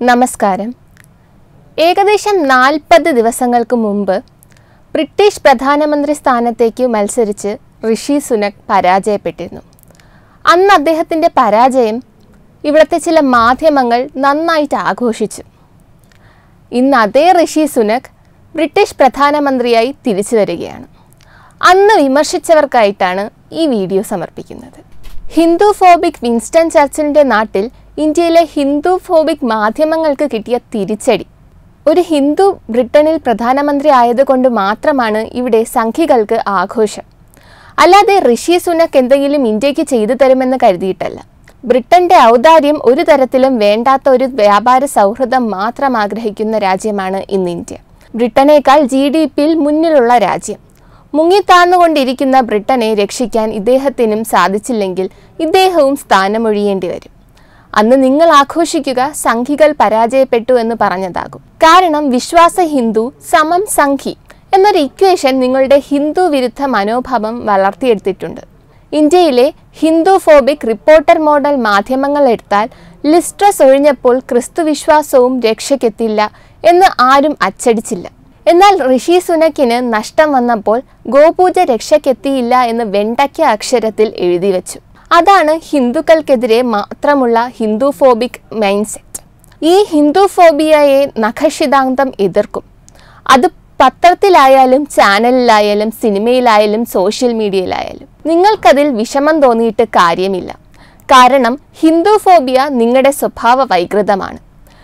നമസ്കാരം ഏകദേശം നാൽപ്പത് ദിവസങ്ങൾക്ക് മുമ്പ് ബ്രിട്ടീഷ് പ്രധാനമന്ത്രി സ്ഥാനത്തേക്ക് മത്സരിച്ച് ഋഷി സുനക് പരാജയപ്പെട്ടിരുന്നു അന്ന് അദ്ദേഹത്തിൻ്റെ പരാജയം ഇവിടുത്തെ ചില മാധ്യമങ്ങൾ നന്നായിട്ട് ആഘോഷിച്ചു ഇന്ന് അതേ ഋഷി സുനക് ബ്രിട്ടീഷ് പ്രധാനമന്ത്രിയായി തിരിച്ചു വരികയാണ് അന്ന് വിമർശിച്ചവർക്കായിട്ടാണ് ഈ വീഡിയോ സമർപ്പിക്കുന്നത് ഹിന്ദു ഫോബിക് വിൻസ്റ്റൺ ചർച്ചിലിൻ്റെ നാട്ടിൽ ഇന്ത്യയിലെ ഹിന്ദു ഫോബിക് മാധ്യമങ്ങൾക്ക് കിട്ടിയ തിരിച്ചടി ഒരു ഹിന്ദു ബ്രിട്ടനിൽ പ്രധാനമന്ത്രി ആയതുകൊണ്ട് മാത്രമാണ് ഇവിടെ സംഘികൾക്ക് ആഘോഷം അല്ലാതെ ഋഷി സുനക് എന്തെങ്കിലും ഇന്ത്യക്ക് ചെയ്തു തരുമെന്ന് കരുതിയിട്ടല്ല ബ്രിട്ടന്റെ ഔദാര്യം ഒരു തരത്തിലും വേണ്ടാത്ത ഒരു വ്യാപാര സൗഹൃദം മാത്രം ആഗ്രഹിക്കുന്ന രാജ്യമാണ് ഇന്ന് ഇന്ത്യ ബ്രിട്ടനേക്കാൾ ജി ഡി പിയിൽ മുന്നിലുള്ള രാജ്യം മുങ്ങിത്താഴ്ന്നുകൊണ്ടിരിക്കുന്ന ബ്രിട്ടനെ രക്ഷിക്കാൻ ഇദ്ദേഹത്തിനും സാധിച്ചില്ലെങ്കിൽ ഇദ്ദേഹവും സ്ഥാനമൊഴിയേണ്ടി വരും അന്ന് നിങ്ങൾ ആഘോഷിക്കുക സംഘികൾ പരാജയപ്പെട്ടു എന്ന് പറഞ്ഞതാകും കാരണം വിശ്വാസ ഹിന്ദു സമം സംഘി എന്നൊരു ഇക്വേഷൻ നിങ്ങളുടെ ഹിന്ദു വിരുദ്ധ മനോഭാവം വളർത്തിയെടുത്തിട്ടുണ്ട് ഇന്ത്യയിലെ ഹിന്ദു ഫോബിക് റിപ്പോർട്ടർ മോഡൽ മാധ്യമങ്ങൾ എടുത്താൽ ലിസ്ട്രസ് ഒഴിഞ്ഞപ്പോൾ ക്രിസ്തുവിശ്വാസവും രക്ഷയ്ക്കെത്തില്ല എന്ന് ആരും അച്ചടിച്ചില്ല എന്നാൽ ഋഷി സുനക്കിന് നഷ്ടം വന്നപ്പോൾ ഗോപൂജ രക്ഷയ്ക്കെത്തിയില്ല എന്ന് വെണ്ടയ്ക്ക അക്ഷരത്തിൽ എഴുതി വച്ചു അതാണ് ഹിന്ദുക്കൾക്കെതിരെ മാത്രമുള്ള ഹിന്ദു ഫോബിക് മൈൻഡ് സെറ്റ് ഈ ഹിന്ദു ഫോബിയയെ നഖശിതാന്തം എതിർക്കും അത് പത്രത്തിലായാലും ചാനലിലായാലും സിനിമയിലായാലും സോഷ്യൽ മീഡിയയിലായാലും നിങ്ങൾക്കതിൽ വിഷമം തോന്നിയിട്ട് കാര്യമില്ല കാരണം ഹിന്ദു ഫോബിയ നിങ്ങളുടെ സ്വഭാവ വൈകൃതമാണ്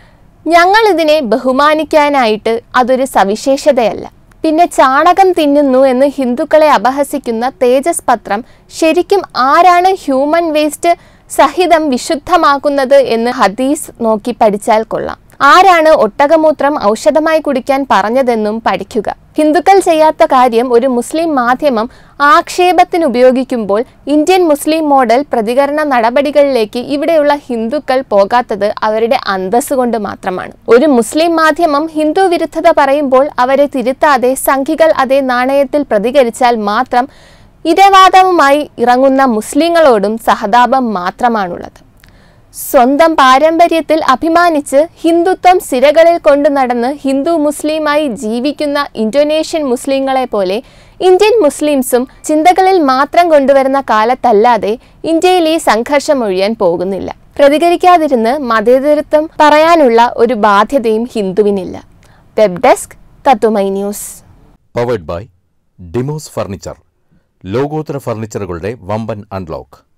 ഞങ്ങൾ ഇതിനെ ബഹുമാനിക്കാനായിട്ട് അതൊരു സവിശേഷതയല്ല പിന്നെ ചാണകം തിന്നുന്നു എന്ന് ഹിന്ദുക്കളെ അപഹസിക്കുന്ന തേജസ് പത്രം ശരിക്കും ആരാണ് ഹ്യൂമൻ വേസ്റ്റ് സഹിതം വിശുദ്ധമാക്കുന്നത് എന്ന് ഹദീസ് നോക്കി പഠിച്ചാൽ കൊള്ളാം ആരാണ് ഒട്ടകമൂത്രം ഔഷധമായി കുടിക്കാൻ പറഞ്ഞതെന്നും പഠിക്കുക ഹിന്ദുക്കൾ ചെയ്യാത്ത കാര്യം ഒരു മുസ്ലിം മാധ്യമം ആക്ഷേപത്തിന് ഉപയോഗിക്കുമ്പോൾ ഇന്ത്യൻ മുസ്ലിം മോഡൽ പ്രതികരണ നടപടികളിലേക്ക് ഇവിടെയുള്ള ഹിന്ദുക്കൾ പോകാത്തത് അവരുടെ അന്തസ് കൊണ്ട് മാത്രമാണ് ഒരു മുസ്ലിം മാധ്യമം ഹിന്ദു വിരുദ്ധത പറയുമ്പോൾ അവരെ തിരുത്താതെ സംഘികൾ അതേ നാണയത്തിൽ പ്രതികരിച്ചാൽ മാത്രം ഇരവാദവുമായി ഇറങ്ങുന്ന മുസ്ലിങ്ങളോടും സഹതാപം മാത്രമാണുള്ളത് സ്വന്തം പാരമ്പര്യത്തിൽ അഭിമാനിച്ച് ഹിന്ദുത്വം സിരകളിൽ കൊണ്ടു നടന്ന് ഹിന്ദു മുസ്ലിമായി ജീവിക്കുന്ന ഇന്തോനേഷ്യൻ മുസ്ലിങ്ങളെ പോലെ ഇന്ത്യൻ മുസ്ലിംസും ചിന്തകളിൽ മാത്രം കൊണ്ടുവരുന്ന കാലത്തല്ലാതെ ഇന്ത്യയിൽ ഈ സംഘർഷം ഒഴിയാൻ പോകുന്നില്ല പ്രതികരിക്കാതിരുന്ന് മതേതരത്വം പറയാനുള്ള ഒരു ബാധ്യതയും ഹിന്ദുവിനില്ല വെബ് ഡെസ്ക് തത്തുമൈ news powered by Demos furniture ലോകോത്തര ഫർണിച്ചറുകളുടെ വമ്പൻ അൺലോക്ക്